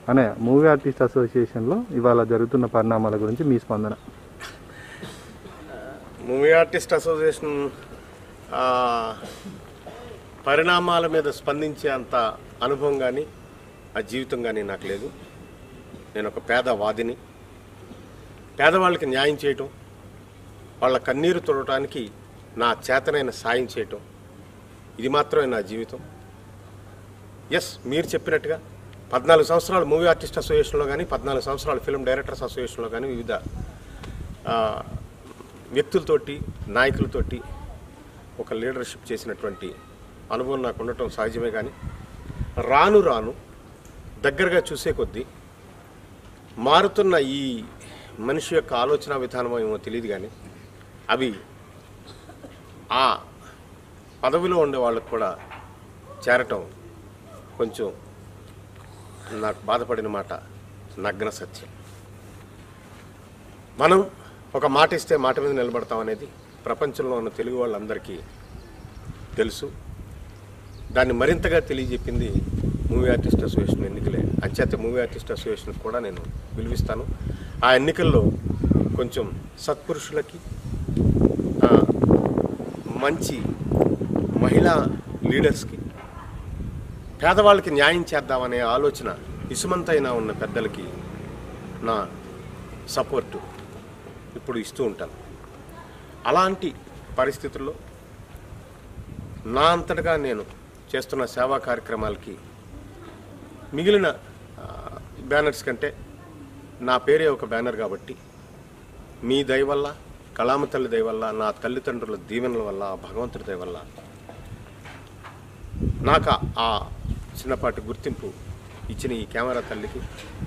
అనే movie artist అసోసియేషన్లో ఇవాళ జరుగుతున్న పరిణామాల గురించి మీ స్పందన మూవీ ఆర్టిస్ట్ అసోసియేషన్ ఆ, పరిణామాల మీద స్పందించే అంత అనుభవం కానీ ఆ జీవితం కానీ నాకు లేదు నేను ఒక పేదవాదిని పేదవాళ్ళకి న్యాయం చేయటం వాళ్ళ కన్నీరు తొడటానికి నా చేతనైన సాయం చేయటం ఇది మాత్రమే నా జీవితం ఎస్ మీరు చెప్పినట్టుగా పద్నాలుగు సంవత్సరాలు మూవీ ఆర్టిస్ట్ అసోసియేషన్లో కానీ పద్నాలుగు సంవత్సరాలు ఫిల్మ్ డైరెక్టర్స్ అసోసియేషన్లో కానీ వివిధ ఆ, వ్యక్తులతోటి నాయకులతోటి ఒక లీడర్షిప్ చేసినటువంటి అనుభవం నాకు ఉండటం సహజమే కానీ రాను రాను దగ్గరగా చూసే కొద్దీ మారుతున్న ఈ మనిషి యొక్క ఆలోచన విధానం ఏమో తెలియదు కానీ అవి ఆ పదవిలో ఉండే వాళ్ళకు కూడా చేరటం కొంచెం నాకు బాధపడిన మాట నగ్న సత్యం మనం ఒక మాట ఇస్తే మాట మీద నిలబడతాం అనేది ప్రపంచంలో ఉన్న తెలుగు వాళ్ళందరికీ తెలుసు దాన్ని మరింతగా తెలియజెప్పింది మూవీ ఆర్టిస్ట్ అసోసియేషన్ ఎన్నికలే అంచేత మూవీ ఆర్టిస్ట్ అసోసియేషన్ కూడా నేను విలువిస్తాను ఆ ఎన్నికల్లో కొంచెం సత్పురుషులకి ఆ, మంచి మహిళా లీడర్స్కి పేదవాళ్ళకి న్యాయం చేద్దామనే ఆలోచన ఇసుమంతైనా ఉన్న పెద్దలకి నా సపోర్టు ఇప్పుడు ఇస్తూ ఉంటాను అలాంటి పరిస్థితుల్లో నా అంతటగా నేను చేస్తున్న సేవా కార్యక్రమాలకి మిగిలిన ఆ, బ్యానర్స్ కంటే నా పేరే ఒక బ్యానర్ కాబట్టి మీ దయ వల్ల కళామ తల్లి దయ వల్ల నా తల్లిదండ్రుల దీవెనల వల్ల ఆ భగవంతుడి దయ వల్ల నాకు ఆ- ఆ చిన్నపాటి గుర్తింపు ఇచ్చిన ఈ కెమెరా తల్లికి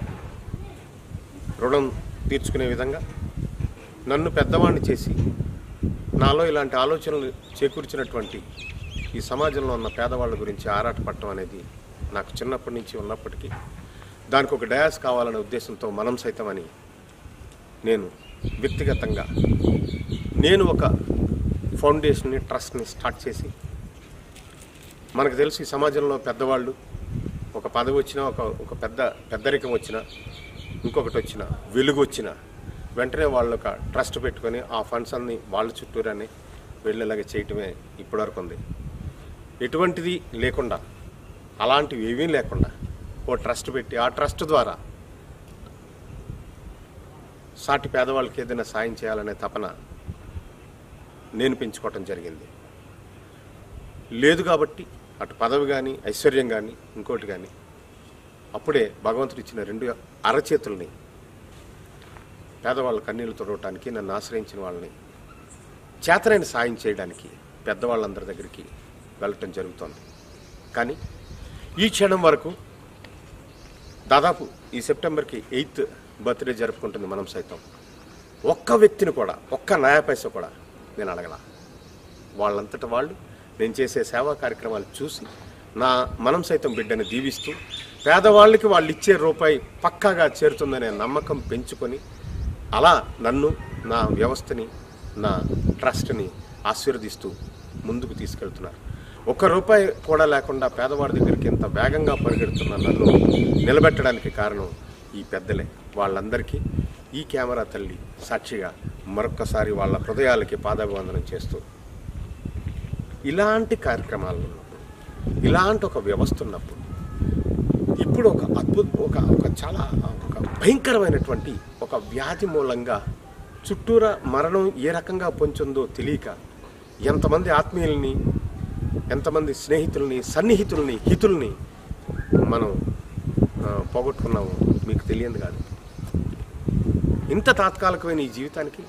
రుణం తీర్చుకునే విధంగా నన్ను పెద్దవాడిని చేసి నాలో ఇలాంటి ఆలోచనలు చేకూర్చినటువంటి ఈ సమాజంలో ఉన్న పేదవాళ్ళ గురించి ఆరాటపడటం అనేది నాకు చిన్నప్పటి నుంచి ఉన్నప్పటికీ దానికి ఒక డయాస్ కావాలనే ఉద్దేశంతో మనం సైతమని నేను వ్యక్తిగతంగా నేను ఒక ఫౌండేషన్ని ట్రస్ట్ని స్టార్ట్ చేసి మనకు తెలుసు ఈ సమాజంలో పెద్దవాళ్ళు ఒక పదవి వచ్చినా ఒక ఒక పెద్ద పెద్దరికం వచ్చినా ఇంకొకటి వచ్చినా వెలుగు వచ్చినా వెంటనే వాళ్ళు ఒక ట్రస్ట్ పెట్టుకొని ఆ ఫండ్స్ అన్ని వాళ్ళ చుట్టూరానే వెళ్ళేలాగా చేయటమే ఇప్పటివరకు ఉంది ఎటువంటిది లేకుండా అలాంటివి ఏమీ లేకుండా ఓ ట్రస్ట్ పెట్టి ఆ ట్రస్ట్ ద్వారా సాటి పేదవాళ్ళకి ఏదైనా సాయం చేయాలనే తపన నేను పెంచుకోవటం జరిగింది లేదు కాబట్టి అటు పదవి కానీ ఐశ్వర్యం కానీ ఇంకోటి కానీ అప్పుడే భగవంతుడు ఇచ్చిన రెండు అరచేతుల్ని పేదవాళ్ళ కన్నీళ్లు తొడవటానికి నన్ను ఆశ్రయించిన వాళ్ళని చేతనైన సాయం చేయడానికి పెద్దవాళ్ళందరి దగ్గరికి వెళ్ళటం జరుగుతోంది కానీ ఈ క్షణం వరకు దాదాపు ఈ సెప్టెంబర్కి ఎయిత్ బర్త్డే జరుపుకుంటుంది మనం సైతం ఒక్క వ్యక్తిని కూడా ఒక్క నయా పైసా కూడా నేను అడగల వాళ్ళంతట వాళ్ళు నేను చేసే సేవా కార్యక్రమాలు చూసి నా మనం సైతం బిడ్డని దీవిస్తూ పేదవాళ్ళకి వాళ్ళు ఇచ్చే రూపాయి పక్కాగా చేరుతుందనే నమ్మకం పెంచుకొని అలా నన్ను నా వ్యవస్థని నా ట్రస్ట్ని ఆశీర్వదిస్తూ ముందుకు తీసుకెళ్తున్నారు ఒక్క రూపాయి కూడా లేకుండా పేదవాడి దగ్గరికి ఎంత వేగంగా పరిగెడుతున్న నన్ను నిలబెట్టడానికి కారణం ఈ పెద్దలే వాళ్ళందరికీ ఈ కెమెరా తల్లి సాక్షిగా మరొక్కసారి వాళ్ళ హృదయాలకి పాదాభివందనం చేస్తూ ఇలాంటి కార్యక్రమాలు ఉన్నప్పుడు ఇలాంటి ఒక వ్యవస్థ ఉన్నప్పుడు ఇప్పుడు ఒక అద్భుత ఒక ఒక చాలా ఒక భయంకరమైనటువంటి ఒక వ్యాధి మూలంగా చుట్టూరా మరణం ఏ రకంగా పొంచుందో తెలియక ఎంతమంది ఆత్మీయుల్ని ఎంతమంది స్నేహితుల్ని సన్నిహితుల్ని హితుల్ని మనం ఆ, పోగొట్టుకున్నామో మీకు తెలియదు కాదు ఇంత తాత్కాలికమైన ఈ జీవితానికి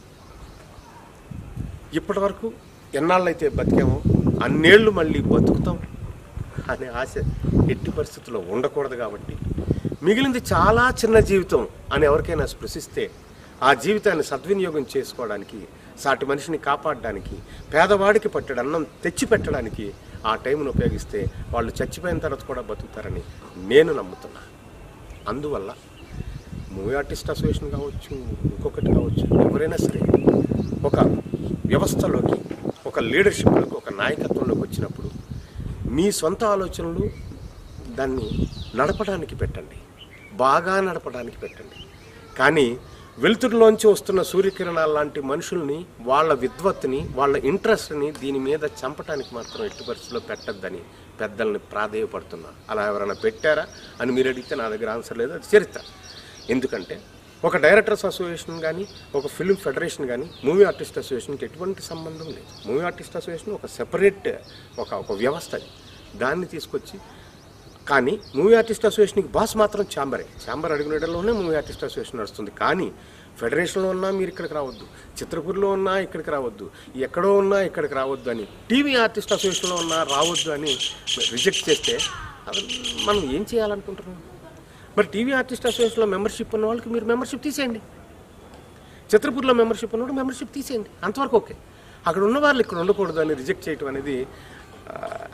ఇప్పటి వరకు ఎన్నాళ్ళైతే బతికామో అన్నేళ్ళు మళ్ళీ బతుకుతాం అనే ఆశ ఎట్టి పరిస్థితుల్లో ఉండకూడదు కాబట్టి మిగిలింది చాలా చిన్న జీవితం అని ఎవరికైనా స్పృశిస్తే ఆ జీవితాన్ని సద్వినియోగం చేసుకోవడానికి సాటి మనిషిని కాపాడడానికి పేదవాడికి పట్టెడు అన్నం తెచ్చి పెట్టడానికి ఆ టైంను ఉపయోగిస్తే వాళ్ళు చచ్చిపోయిన తర్వాత కూడా బతుకుతారని నేను నమ్ముతున్నా అందువల్ల మూవీ ఆర్టిస్ట్ అసోసియేషన్ కావచ్చు ఇంకొకటి కావచ్చు ఎవరైనా సరే ఒక వ్యవస్థలోకి ఒక లీడర్షిప్లోకి ఒక నాయకత్వంలోకి వచ్చినప్పుడు మీ సొంత ఆలోచనలు దాన్ని నడపడానికి పెట్టండి బాగా నడపడానికి పెట్టండి కానీ వెలుతురులోంచి వస్తున్న సూర్యకిరణాల లాంటి మనుషుల్ని వాళ్ళ విద్వత్తుని వాళ్ళ ఇంట్రెస్ట్ని దీని మీద చంపడానికి మాత్రం ఎట్టి పరిస్థితుల్లో పెట్టద్దని పెద్దల్ని ప్రాధేయపడుతున్నా అలా ఎవరైనా పెట్టారా అని మీరు అడిగితే నా దగ్గర ఆన్సర్ లేదు అది చరిత్ర ఎందుకంటే ఒక డైరెక్టర్స్ అసోసియేషన్ కానీ ఒక ఫిల్మ్ ఫెడరేషన్ కానీ మూవీ ఆర్టిస్ట్ అసోసియేషన్కి ఎటువంటి సంబంధం లేదు మూవీ ఆర్టిస్ట్ అసోసియేషన్ ఒక సెపరేట్ ఒక ఒక వ్యవస్థ అది దాన్ని తీసుకొచ్చి కానీ మూవీ ఆర్టిస్ట్ అసోసియేషన్కి బాస్ మాత్రం ఛాంబరే ఛాంబర్ అడుగునేటలోనే మూవీ ఆర్టిస్ట్ అసోసియేషన్ నడుస్తుంది కానీ ఫెడరేషన్లో ఉన్నా మీరు ఇక్కడికి రావద్దు చిత్రపూర్లో ఉన్నా ఇక్కడికి రావద్దు ఎక్కడో ఉన్నా ఇక్కడికి రావద్దు అని టీవీ ఆర్టిస్ట్ అసోసియేషన్లో ఉన్నా రావద్దు అని రిజెక్ట్ చేస్తే అది మనం ఏం చేయాలనుకుంటున్నాం మరి టీవీ ఆర్టిస్ట్ అసోసియేషన్లో మెంబర్షిప్ ఉన్న వాళ్ళకి మీరు మెంబర్షిప్ తీసేయండి చిత్రపూర్లో మెంబర్షిప్ ఉన్నవాడు మెంబర్షిప్ తీసేయండి అంతవరకు ఓకే అక్కడ ఉన్న వాళ్ళు ఇక్కడ ఉండకూడదు అని రిజెక్ట్ చేయటం అనేది ఆ,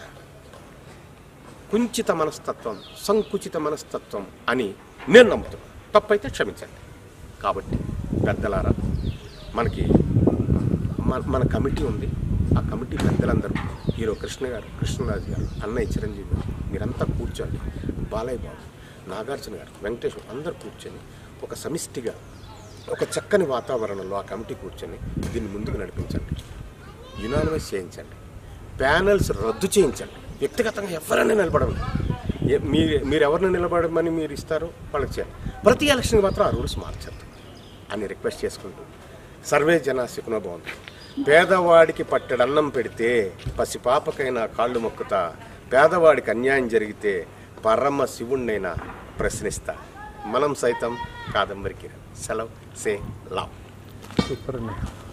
కుంచిత మనస్తత్వం సంకుచిత మనస్తత్వం అని నేను నమ్ముతున్నాను తప్పైతే క్షమించండి కాబట్టి పెద్దలారా మనకి మన మన కమిటీ ఉంది ఆ కమిటీ పెద్దలందరూ హీరో కృష్ణ గారు కృష్ణరాజు గారు అన్నయ్య చిరంజీవి గారు మీరంతా కూర్చోండి బాలయ్య బాబు నాగార్జున గారు వెంకటేశ్వర అందరూ కూర్చొని ఒక సమిష్టిగా ఒక చక్కని వాతావరణంలో ఆ కమిటీ కూర్చొని దీన్ని ముందుకు నడిపించండి యునానిమస్ చేయించండి ప్యానల్స్ రద్దు చేయించండి వ్యక్తిగతంగా ఎవరైనా నిలబడండి ఏ- మీరు మీరు ఎవరిని నిలబడమని మీరు ఇస్తారో వాళ్ళకి చేయాలి ప్రతి ఎలక్షన్కి మాత్రం ఆ రూల్స్ మార్చద్దు అని రిక్వెస్ట్ చేసుకుంటూ సర్వే జన సుఖనో బాగుంది పేదవాడికి పట్టెడన్నం పెడితే పసిపాపకైనా కాళ్ళు మొక్కుతా పేదవాడికి అన్యాయం జరిగితే పరమ శివుణ్ణైనా ప్రశ్నిస్తా మనం సైతం కాదంబరికి సెలవు సే లావ్ సూపర్ అన్నయ్య